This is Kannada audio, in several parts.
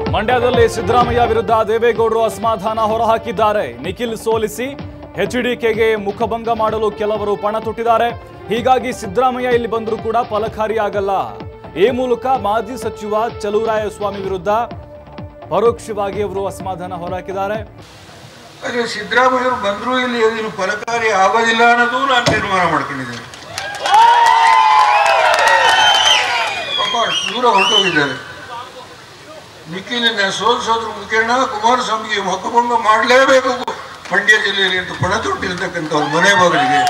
ಮಂಡ್ಯದಲ್ಲಿ ಸಿದ್ದರಾಮಯ್ಯ ವಿರುದ್ಧ ದೇವೇಗೌಡರು ಅಸಮಾಧಾನ ಹೊರಹಾಕಿದ್ದಾರೆ ನಿಖಿಲ್ ಸೋಲಿಸಿ ಎಚ್ಡಿಕೆಗೆ ಮುಖಭಂಗ ಮಾಡಲು ಕೆಲವರು ಪಣ ತೊಟ್ಟಿದ್ದಾರೆ ಹೀಗಾಗಿ ಸಿದ್ದರಾಮಯ್ಯ ಇಲ್ಲಿ ಬಂದರೂ ಕೂಡ ಫಲಕಾರಿಯಾಗಲ್ಲ ಈ ಮೂಲಕ ಮಾಜಿ ಸಚಿವ ಚಲುವರಾಯಸ್ವಾಮಿ ವಿರುದ್ಧ ಪರೋಕ್ಷವಾಗಿ ಅವರು ಅಸಮಾಧಾನ ಹೊರಹಾಕಿದ್ದಾರೆ ಆದರೆ ಸಿದ್ದರಾಮಯ್ಯರು ಬಂದರೂ ಇಲ್ಲಿ ಅದೇನು ಫಲಕಾರಿ ಆಗೋದಿಲ್ಲ ಅನ್ನೋದು ನಾನು ತೀರ್ಮಾನ ಮಾಡ್ಕೊಂಡಿದ್ದೇನೆ ಪಾಪ ಅಷ್ಟು ದೂರ ಹೊರಟೋಗಿದ್ದಾರೆ ನಿಖಿಲನ್ನ ಸೋಲಿಸೋದ್ರ ಮುಖೇನ ಕುಮಾರಸ್ವಾಮಿಗೆ ಮುಖಭಂಗ ಮಾಡಲೇಬೇಕು ಮಂಡ್ಯ ಜಿಲ್ಲೆಯಲ್ಲಿ ಅಂತ ಪಣ ತೊಟ್ಟಿರ್ತಕ್ಕಂಥವ್ರ ಮನೆ ಬಾಗಿಲಿಗೆ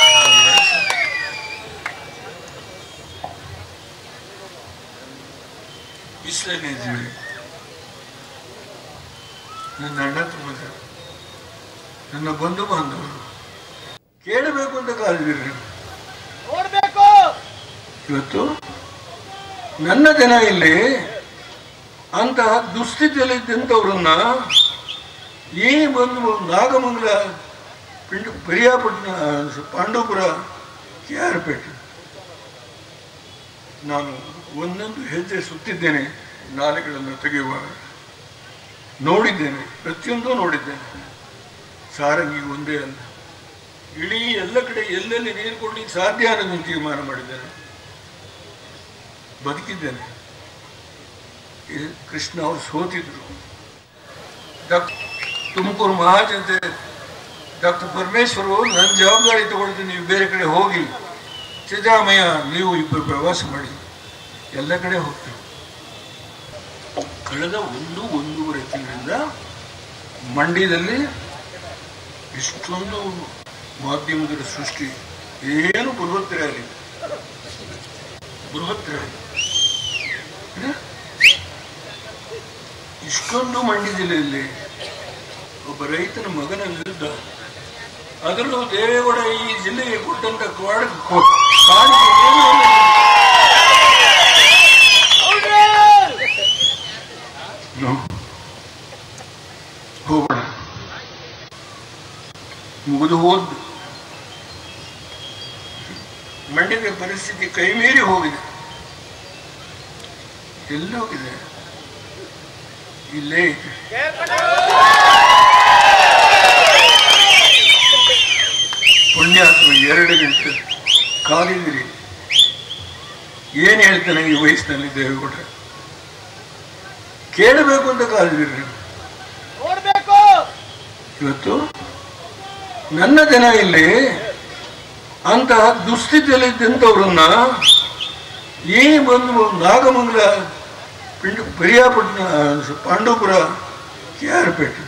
ಬಿಸಿಲಲ್ಲಿ ಇದ್ದೀವಿ ನನ್ನ ಅಣ್ಣ ತುಂಬ ನನ್ನ ಬಂಧು ಬಾಂಧವರು ಕೇಳಬೇಕು ಅಂತ ಕಾದಿದ್ದೀರಿ ನೋಡ್ಬೇಕು ಇವತ್ತು ನನ್ನ ಜನ ಇಲ್ಲಿ ಅಂತಹ ದುಸ್ಥಿತಿಯಲ್ಲಿ ಇದ್ದಂಥವ್ರನ್ನ ಈ ಬಂದು ನಾಗಮಂಗಲ ಪಿಂಡ ಪೆರಿಯಾಪಟ್ಟಣ ಪಾಂಡವಪುರ ಕೆ ಆರ್ ಪೇಟೆ ನಾನು ಒಂದೊಂದು ಹೆಜ್ಜೆ ಸುತ್ತಿದ್ದೇನೆ ನಾಲೆಗಳನ್ನು ತೆಗೆಯುವಾಗ ನೋಡಿದ್ದೇನೆ ಪ್ರತಿಯೊಂದು ನೋಡಿದ್ದೇನೆ ಸಾರಂಗಿ ಒಂದೇ ಅಲ್ಲ ಇಡೀ ಎಲ್ಲ ಕಡೆ ಎಲ್ಲೆಲ್ಲಿ ನೀರು ಕೊಡ್ಲಿಕ್ಕೆ ಸಾಧ್ಯ ಅನ್ನೋದನ್ನು ತೀರ್ಮಾನ ಮಾಡಿದ್ದೇನೆ ಬದುಕಿದ್ದೇನೆ ಈ ಕೃಷ್ಣ ಅವರು ಸೋತಿದ್ರು ಡಾಕ್ಟರ್ ತುಮಕೂರು ಮಹಾಜನತೆ ಡಾಕ್ಟರ್ ಪರಮೇಶ್ವರ್ ಅವರು ನನ್ನ ಜವಾಬ್ದಾರಿ ತಗೊಳ್ತೀನಿ ನೀವು ಬೇರೆ ಕಡೆ ಹೋಗಿ ಸಿದ್ದರಾಮಯ್ಯ ನೀವು ಇಬ್ಬರು ಪ್ರವಾಸ ಮಾಡಿ ಎಲ್ಲ ಕಡೆ ಹೋಗ್ತೀವಿ ಕಳೆದ ಒಂದು ಒಂದೂವರೆ ತಿಂಗಳಿಂದ ಮಂಡ್ಯದಲ್ಲಿ ಇಷ್ಟೊಂದು ಮಾಧ್ಯಮದ ಸೃಷ್ಟಿ ಏನು ಬೃಹತ್ ರ್ಯಾಲಿ ಬೃಹತ್ ರ್ಯಾಲಿ ಇದೆ? ಇಷ್ಟೊಂದು ಮಂಡ್ಯ ಜಿಲ್ಲೆಯಲ್ಲಿ ಒಬ್ಬ ರೈತನ ಮಗನ ವಿರುದ್ಧ ಅದರಲ್ಲೂ ದೇವೇಗೌಡ ಈ ಜಿಲ್ಲೆಗೆ ಕೊಟ್ಟಂತ ಕ್ವಾಡ್ ಕೊ- ಕಾಣಿಕೆ ಏನು ಅನ್ನೋದು ನಾವು ಹೋಗೋಣ ಮುಗಿದು ಹೋದ್ದು ಮಂಡ್ಯದ ಪರಿಸ್ಥಿತಿ ಕೈ ಮೀರಿ ಹೋಗಿದೆ ಎಲ್ಲಿ ಹೋಗಿದೆ ಇಲ್ಲೇ ಇದೆ ಪುಣ್ಯಾತ್ಮ ಎರಡು ಗಂಟೆ ಕಾಲಿದಿರಿ ಏನ್ ಹೇಳ್ತಾನೆ ಈ ವಯಸ್ಸಿನಲ್ಲಿ ದೇವೇಗೌಡ ಕೇಳಬೇಕು ಅಂತ ಕಾಲಿದಿರಿ ನೋಡ್ಬೇಕು ಇವತ್ತು ನನ್ನ ಜನ ಇಲ್ಲಿ ಅಂತಹ ದುಸ್ಥಿತಿಯಲ್ಲಿ ಇದ್ದಂಥವ್ರನ್ನ ಈ ಬಂದು ನಾಗಮಂಗಲ ಪಿಂಡ ಪೆರಿಯಾಪಟ್ಟಣ ಪಾಂಡವಪುರ ಕೆ ಆರ್ ಪೇಟೆ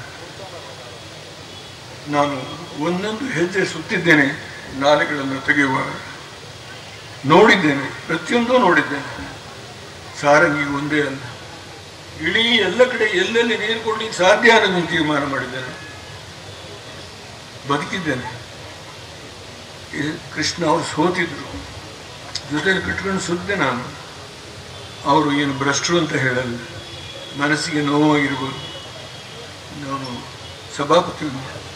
ನಾನು ಒಂದೊಂದು ಹೆಜ್ಜೆ ಸುತ್ತಿದ್ದೇನೆ ನಾಲೆಗಳನ್ನು ತೆಗೆಯುವಾಗ ನೋಡಿದ್ದೇನೆ ಪ್ರತಿಯೊಂದು ನೋಡಿದ್ದೇನೆ ಸಾರಂಗಿ ಒಂದೇ ಅಲ್ಲ ಇಡೀ ಎಲ್ಲ ಕಡೆ ಎಲ್ಲೆಲ್ಲಿ ನೀರು ಕೊಡ್ಲಿಕ್ಕೆ ಸಾಧ್ಯ ಅನ್ನೋದನ್ನು ತೀರ್ಮಾನ ಮಾಡಿದ್ದೇನೆ ಬದುಕಿದ್ದೇನೆ ಈ ಕೃಷ್ಣ ಅವರು ಸೋತಿದ್ರು ಜೊತೆಲಿ ಕಟ್ಕೊಂಡು ಸುದ್ದೆ ನಾನು ಅವರು ಏನು ಭ್ರಷ್ಟರು ಅಂತ ಹೇಳಲ್ಲ ಮನಸ್ಸಿಗೆ ನೋವಾಗಿರ್ಬೋದು ನಾನು ಸಭಾಪತಿ